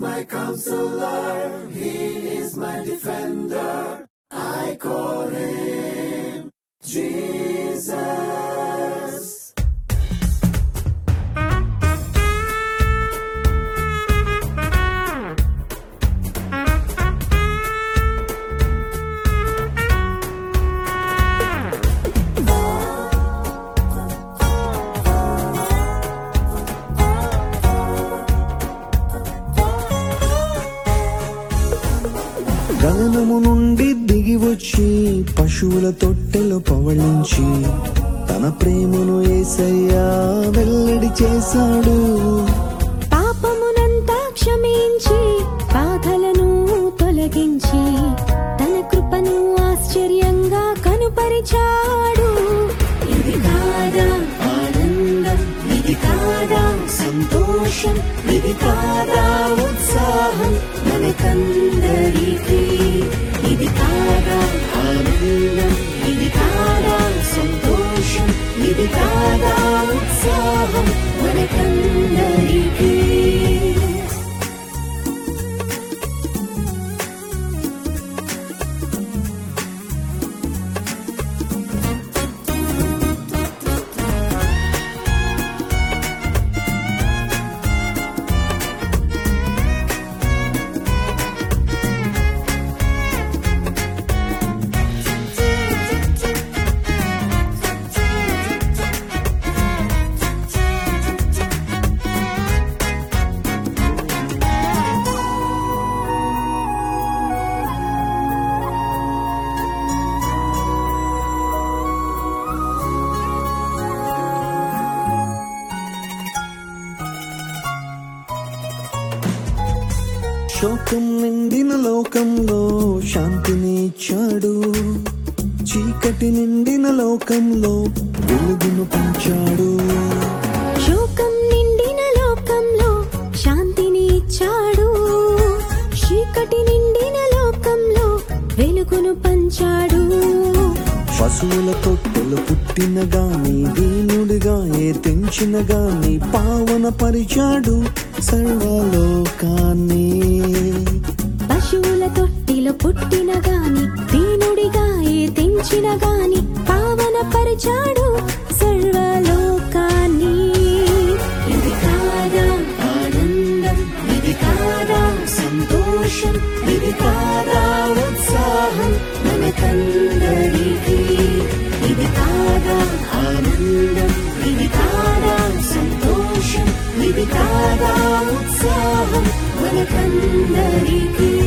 my counselor. He is my defender. I call him Jesus. గగనము నుండి దిగి వచ్చి పశువుల తొట్టెలో పవళించి తన ప్రేమను ఏసయ్యా వెల్లడి చేశాడు పాపమునంతా క్షమించి బాధలను తొలగించి తన కృపను ఆశ్చర్యంగా కనుపరిచాడు ఇది కాదా ఆనందం ఇది కాదా సంతోషం ఇది కాదా ఉత్సాహం మనకందరికీ ఇది కాదా ఆనందం ఇది కాదా సంతోషం ఇది కాదా ఉత్సాహం మనకందరికీ శోకం నిండిన లోకంలో శాంతిని ఇచ్చాడు చీకటి నిండిన లోకంలో వెలుగును పంచాడు శోకం నిండిన లోకంలో శాంతిని ఇచ్చాడు చీకటి నిండిన లోకంలో వెలుగును పంచాడు పశువుల తొట్టెలు పుట్టిన గాని దీనుడిగా ఏ తెంచిన గాని పావన పరిచాడు సర్వలోకాన్ని పశువుల తొట్టిలో పుట్టిన గాని దీనుడిగా ఏ తెంచిన గాని పావన పరిచాడు సర్వలోకాన్ని ఇది కాదా ఆనందం ఇది కాదా సంతోషం ఇది కాదా ఉత్సాహం మనకందరికీ ఇది కాదా ఆనందం ఇది కాదా సంతోషం ఇది కాదా ఉత్సాహం మనకందరికీ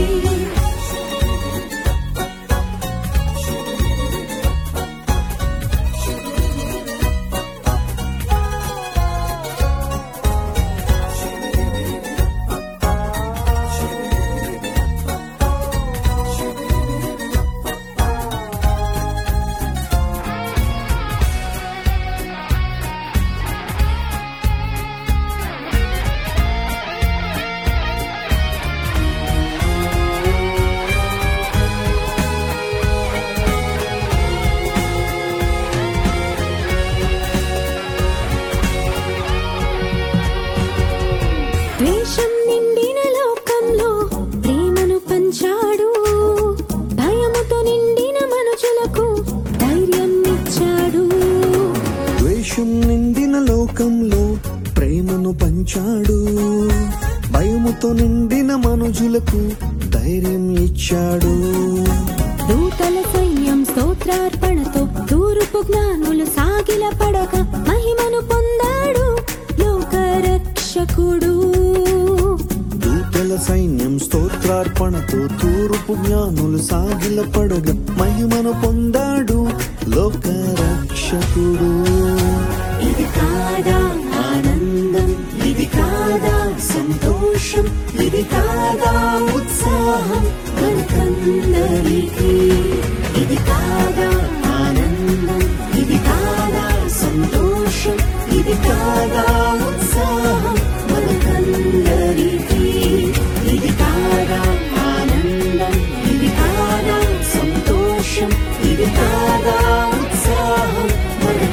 ద్వేషం నిండిన లోకంలో ప్రేమను పంచాడు భయముతో నిండిన మనుషులకు ధైర్యం ఇచ్చాడు ద్వేషం నిండిన లోకంలో ప్రేమను పంచాడు భయముతో నిండిన మనుజులకు ధైర్యం ఇచ్చాడు దూతల సైన్యం స్తోత్రార్పణతో తూర్పు జ్ఞానులు సాగిల పడక మహిమను పొందాడు లోక రక్షకుడు దూతల సైన్యం స్తోత్రార్పణతో తూర్పు జ్ఞానులు సాగిల పడగ మహిమను పొందాడు లోక రక్షకుడు ఇది కాదా ఆనందం ఇది కాదా సంతోషం ఇది కాదా ఉత్సాహం మనకందరికీ ఇది కాదా ఆనందం ఇది కాదా సంతోషం ఇది కాదా ఉత్సాహం మనకందరికీ ఇది కాదా ఆనందం ఇది కాదా సంతోషం ఇది కాదా ఉత్సాహం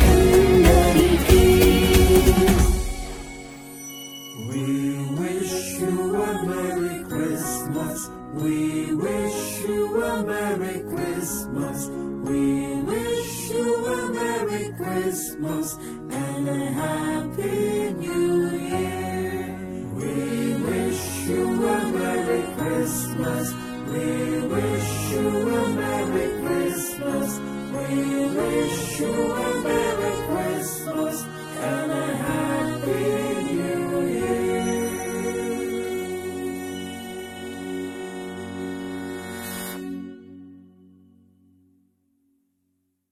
మనకందరికీ We wish you a Merry Christmas. We wish you a Merry Christmas. We wish you a Merry Christmas and a Happy New Year. We wish you a Merry Christmas. We wish you a Merry Christmas. We wish you a Merry Christmas and a Happy